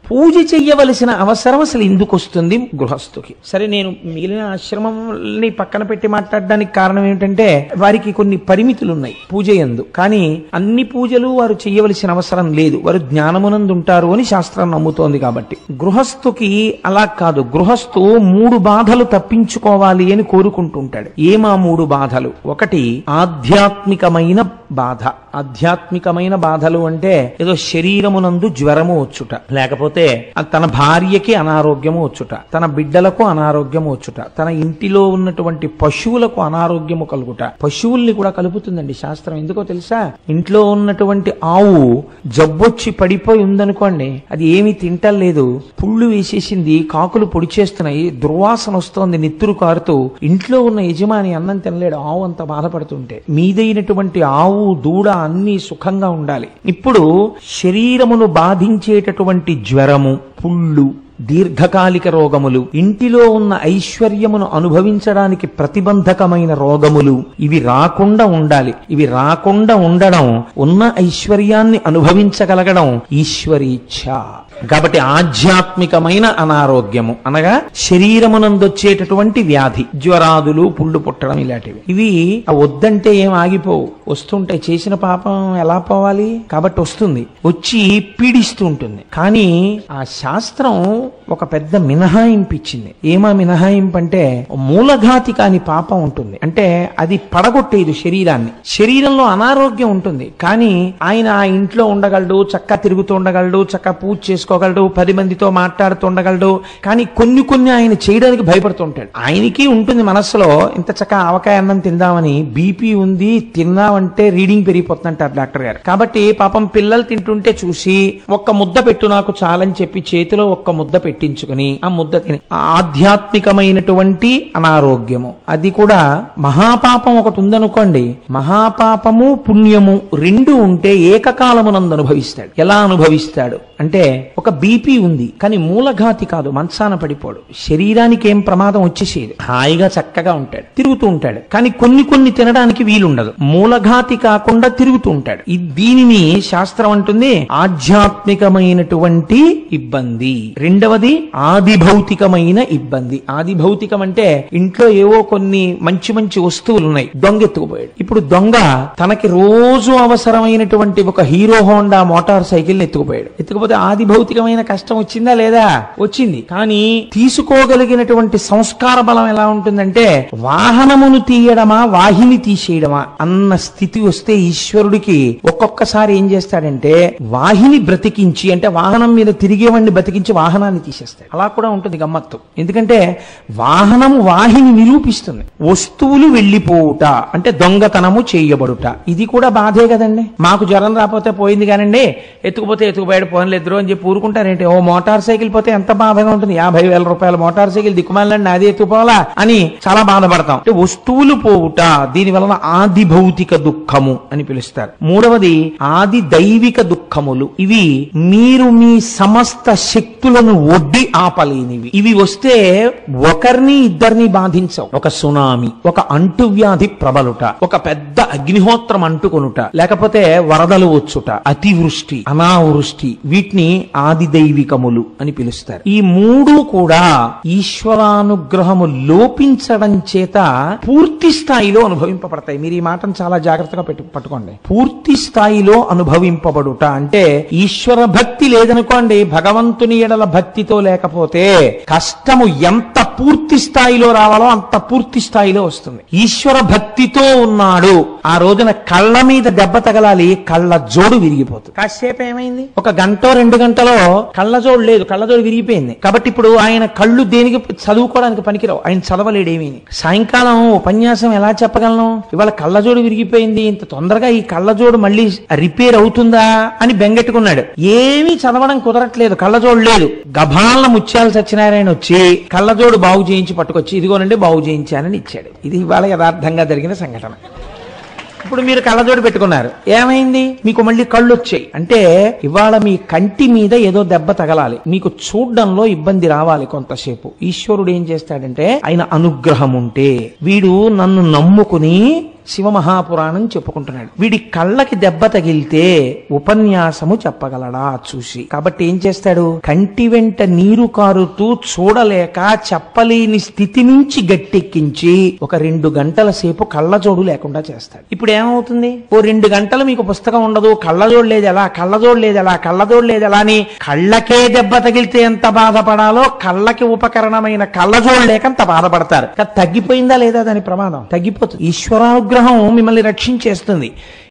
పూజ చెయ్యవలసిన అవసరం అసలు ఎందుకు వస్తుంది గృహస్థుకి సరే నేను మిగిలిన ఆశ్రమంని పక్కన పెట్టి మాట్లాడడానికి కారణం ఏమిటంటే వారికి కొన్ని పరిమితులు ఉన్నాయి పూజ ఎందు కానీ అన్ని పూజలు వారు చెయ్యవలసిన అవసరం లేదు వారు జ్ఞానమునందు ఉంటారు అని శాస్త్రం నమ్ముతోంది కాబట్టి గృహస్థుకి అలా కాదు గృహస్థు మూడు బాధలు తప్పించుకోవాలి అని కోరుకుంటుంటాడు ఏమా మూడు బాధలు ఒకటి ఆధ్యాత్మికమైన బాధ ఆధ్యాత్మికమైన బాధలు అంటే ఏదో శరీరమునందు జ్వరము వచ్చుట లేకపోతే తన భార్యకి అనారోగ్యము వచ్చుట తన బిడ్డలకు అనారోగ్యము వచ్చుట తన ఇంటిలో ఉన్నటువంటి పశువులకు అనారోగ్యము కలుగుట పశువుల్ని కూడా కలుపుతుందండి శాస్త్రం ఎందుకో తెలుసా ఇంట్లో ఉన్నటువంటి ఆవు జబ్బొచ్చి పడిపోయి ఉందనుకోండి అది ఏమీ తింటలేదు పుళ్ళు వేసేసింది కాకులు పొడి చేస్తున్నాయి దుర్వాసన వస్తోంది నెత్తురు కారుతూ ఇంట్లో ఉన్న యజమాని అన్నం తినలేడు ఆవు అంత బాధపడుతుంటే మీదైనటువంటి ఆవు దూడ అన్ని సుఖంగా ఉండాలి ఇప్పుడు శరీరమును బాధించేటటువంటి జ్వరము పుళ్ళు దీర్ఘకాలిక రోగములు ఇంటిలో ఉన్న ఐశ్వర్యమును అనుభవించడానికి ప్రతిబంధకమైన రోగములు ఇవి రాకుండా ఉండాలి ఇవి రాకుండా ఉండడం ఉన్న ఐశ్వర్యాన్ని అనుభవించగలగడం ఈశ్వరీచ్ఛ కాబట్టి ఆధ్యాత్మికమైన అనారోగ్యము అనగా శరీరమునందొచ్చేటటువంటి వ్యాధి జ్వరాదులు పుళ్ళు పుట్టడం ఇలాంటివి ఇవి ఆ వద్దంటే ఏం ఆగిపోవు వస్తుంటే చేసిన పాపం ఎలా పోవాలి కాబట్టి వస్తుంది వచ్చి పీడిస్తూ ఉంటుంది కానీ ఆ శాస్త్రం ఒక పెద్ద మినహాయింపు ఇచ్చింది ఏమా మినహాయింపు అంటే మూలఘాతి కాని పాపం ఉంటుంది అంటే అది పడగొట్టేది శరీరాన్ని శరీరంలో అనారోగ్యం ఉంటుంది కానీ ఆయన ఆ ఇంట్లో ఉండగలడు చక్కగా తిరుగుతూ ఉండగలడు చక్కగా పూజ చేసుకోగలడు పది మందితో మాట్లాడుతూ ఉండగలడు కానీ కొన్ని కొన్ని ఆయన చేయడానికి భయపడుతుంటాడు ఆయనకి ఉంటుంది మనస్సులో ఇంత చక్కగా ఆవకాయ అన్నం తిందామని బీపీ ఉంది తిన్నామంటే రీడింగ్ పెరిగిపోతుందంటారు డాక్టర్ గారు కాబట్టి పాపం పిల్లలు తింటుంటే చూసి ఒక్క ముద్ద పెట్టు నాకు చాలని చెప్పి చేతిలో ఒక్క ముద్ద పెట్టించుకుని ఆ ముద్ద తిని ఆ ఆధ్యాత్మికమైనటువంటి అనారోగ్యము అది కూడా మహాపాపం ఒకటి ఉందనుకోండి మహాపాపము పుణ్యము రెండు ఉంటే ఏకకాలమునందు అనుభవిస్తాడు ఎలా అనుభవిస్తాడు అంటే ఒక బీపీ ఉంది కానీ మూలఘాతి కాదు మంచాన పడిపోడు శరీరానికి ఏం ప్రమాదం వచ్చేసేది హాయిగా చక్కగా ఉంటాడు తిరుగుతూ ఉంటాడు కానీ కొన్ని కొన్ని తినడానికి వీలుండదు మూలఘాతి కాకుండా తిరుగుతూ ఉంటాడు ఈ దీనిని శాస్త్రం అంటుంది ఆధ్యాత్మికమైనటువంటి ఇబ్బంది రెండవది ఆది భౌతికమైన ఇబ్బంది ఆది భౌతికం అంటే ఇంట్లో ఏవో కొన్ని మంచి మంచి వస్తువులు ఉన్నాయి దొంగ ఎత్తుకుపోయాడు ఇప్పుడు దొంగ తనకి రోజు అవసరమైనటువంటి ఒక హీరో హోండా మోటార్ సైకిల్ ఎత్తుకుపోయాడు ఎత్తుకుపోతే ఆది భౌతికమైన కష్టం వచ్చిందా లేదా వచ్చింది కానీ తీసుకోగలిగినటువంటి సంస్కార బలం ఎలా ఉంటుందంటే వాహనమును తీయడమా వాహిని తీసేయడమా అన్న స్థితి వస్తే ఈశ్వరుడికి ఒక్కొక్కసారి ఏం చేస్తాడంటే వాహిని బ్రతికించి అంటే వాహనం మీద తిరిగేవాడిని బ్రతికించి వాహనాన్ని తీసేస్తాడు అలా కూడా ఉంటుంది గమ్మత్తు ఎందుకంటే వాహనం వాహిని నిరూపిస్తుంది వస్తువులు వెళ్ళిపోవుట అంటే దొంగతనము చేయబడుట ఇది కూడా బాధే కదండి మాకు జ్వరం రాకపోతే పోయింది కానండి ఎత్తుకుపోతే ఎత్తుకుపోయాడు పోన్లేదురు అని చెప్పి ఊరుకుంటారేంటి ఓ మోటార్ సైకిల్ పోతే ఎంత బాధగా ఉంటుంది యాభై వేల రూపాయల మోటార్ సైకిల్ దిక్కుమాలండి అది ఎత్తుకుపోవాలా అని చాలా బాధపడతాం అంటే వస్తువులు పోవుట దీని వలన ఆది భౌతిక దుఃఖము అని పిలుస్తారు మూడవది ఆది దైవిక దుఃఖములు ఇవి మీరు మీ సమస్త శక్తులను ఒడ్డి ఆపలేనివి ఇవి వస్తే ఒకరిని ఇద్దరిని బాధించవు ఒక సునామీ ఒక అంటువ్యాధి ప్రబలుట ఒక పెద్ద అగ్నిహోత్రం అంటుకొనుట లేకపోతే వరదలు వచ్చుట అతివృష్టి అనావృష్టి వీటిని ఆది దైవికములు అని పిలుస్తారు ఈ మూడు కూడా ఈశ్వరానుగ్రహము లోపించడం చేత పూర్తి స్థాయిలో అనుభవింపబడతాయి మీరు ఈ మాటను చాలా జాగ్రత్తగా పెట్టు పట్టుకోండి పూర్తి స్థాయిలో అనుభవింపబడుట అంటే ఈశ్వర భక్తి లేదనుకోండి భగవంతుని ఎడల భక్తితో లేకపోతే కష్టము ఎంత పూర్తి స్థాయిలో రావాలో అంత పూర్తి స్థాయిలో వస్తుంది ఈశ్వర భక్తితో ఉన్నాడు ఆ రోజున కళ్ళ మీద దెబ్బ తగలాలి కళ్ళ జోడు విరిగిపోతుంది కాసేపు ఏమైంది ఒక గంట రెండు గంటలో కళ్ళజోడు లేదు కళ్ళజోడు విరిగిపోయింది కాబట్టి ఇప్పుడు ఆయన కళ్ళు దేనికి చదువుకోవడానికి పనికిరావు ఆయన చదవలేడేమీ సాయంకాలం ఉపన్యాసం ఎలా చెప్పగలను ఇవాళ కళ్ళజోడు విరిగిపోయింది ఇంత తొందరగా ఈ కళ్ళజోడు మళ్ళీ రిపేర్ అవుతుందా అని బెంగెట్టుకున్నాడు ఏమీ చదవడం కుదరట్లేదు కళ్ళజోడు లేదు గభాల ముత్యాలు సత్యనారాయణ వచ్చి కళ్ళజోడు బాగు చేయించి పట్టుకొచ్చి ఇదిగోనండి బాగు చేయించానని ఇచ్చాడు ఇది ఇవాళ యథార్థంగా జరిగిన సంఘటన ఇప్పుడు మీరు కళ్ళజోడు పెట్టుకున్నారు ఏమైంది మీకు మళ్ళీ కళ్ళు వచ్చాయి అంటే ఇవాళ మీ కంటి మీద ఏదో దెబ్బ తగలాలి మీకు చూడ్డంలో ఇబ్బంది రావాలి కొంతసేపు ఈశ్వరుడు ఏం చేస్తాడంటే ఆయన అనుగ్రహం ఉంటే వీడు నన్ను నమ్ముకుని శివమహాపురాణం చెప్పుకుంటున్నాడు వీడి కళ్ళకి దెబ్బ తగిలితే ఉపన్యాసము చెప్పగలడా చూసి కాబట్టి ఏం చేస్తాడు కంటి వెంట నీరు కారుతూ చూడలేక చెప్పలేని స్థితి నుంచి గట్టెక్కించి ఒక రెండు గంటల సేపు కళ్ళజోడు లేకుండా చేస్తాడు ఇప్పుడు ఏమవుతుంది ఓ రెండు గంటలు మీకు పుస్తకం ఉండదు కళ్ళజోడు లేదు ఎలా కళ్ళజోడు లేదు ఎలా కళ్ళజోడు లేదు ఎలా అని కళ్ళకే దెబ్బ తగిలితే ఎంత బాధపడాలో కళ్ళకి ఉపకరణమైన కళ్ళజోడు లేక అంత బాధపడతారు కానీ తగ్గిపోయిందా లేదా దాని ప్రమాదం తగ్గిపోతుంది ఈశ్వరానుగ్రహం మిమ్మల్ని రక్షించేస్తుంది